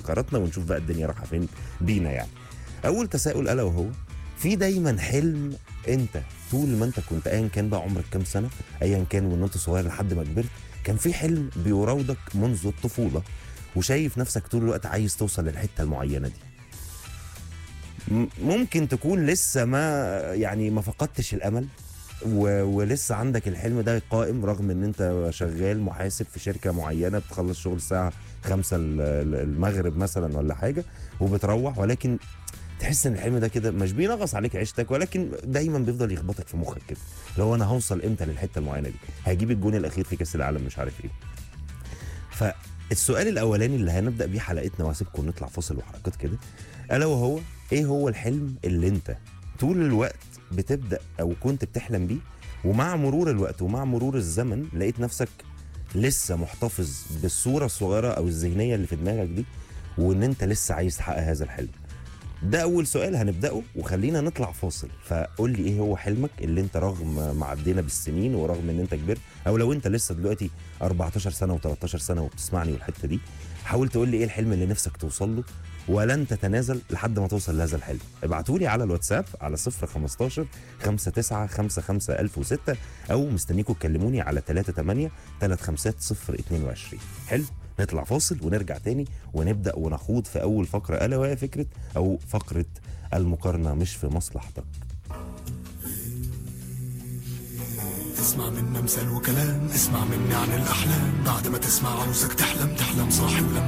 قراراتنا ونشوف بقى الدنيا رايحه فين بينا يعني اول تساؤل الا وهو في دايما حلم انت طول ما انت كنت ايا كان بقى عمرك كام سنه ايا كان وان انت صغير لحد ما كبرت كان في حلم بيراودك منذ الطفوله وشايف نفسك طول الوقت عايز توصل للحته المعينه دي م- ممكن تكون لسه ما يعني ما فقدتش الامل و... ولسه عندك الحلم ده قائم رغم ان انت شغال محاسب في شركه معينه بتخلص شغل الساعه 5 ال- ال- المغرب مثلا ولا حاجه وبتروح ولكن تحس ان الحلم ده كده مش بينغص عليك عيشتك ولكن دايما بيفضل يخبطك في مخك كده لو انا هوصل امتى للحته المعينه دي هجيب الجون الاخير في كاس العالم مش عارف ايه فالسؤال الاولاني اللي هنبدا بيه حلقتنا وهسيبكم نطلع فاصل وحركات كده الا وهو ايه هو الحلم اللي انت طول الوقت بتبدا او كنت بتحلم بيه ومع مرور الوقت ومع مرور الزمن لقيت نفسك لسه محتفظ بالصوره الصغيره او الذهنيه اللي في دماغك دي وان انت لسه عايز تحقق هذا الحلم ده اول سؤال هنبداه وخلينا نطلع فاصل فقول لي ايه هو حلمك اللي انت رغم ما عدينا بالسنين ورغم ان انت كبرت او لو انت لسه دلوقتي 14 سنه و13 سنه وبتسمعني والحته دي حاول تقول لي ايه الحلم اللي نفسك توصل له ولن تتنازل لحد ما توصل لهذا الحلم ابعتوا لي على الواتساب على 015 59 55 1006 او مستنيكم تكلموني على 38 350 022 حلو نطلع فاصل ونرجع تاني ونبدا ونخوض في اول فقره الا وهي فكره او فقره المقارنه مش في مصلحتك اسمع منا مثال وكلام اسمع مني عن الأحلام بعد ما تسمع عاوزك تحلم تحلم صاحي ولما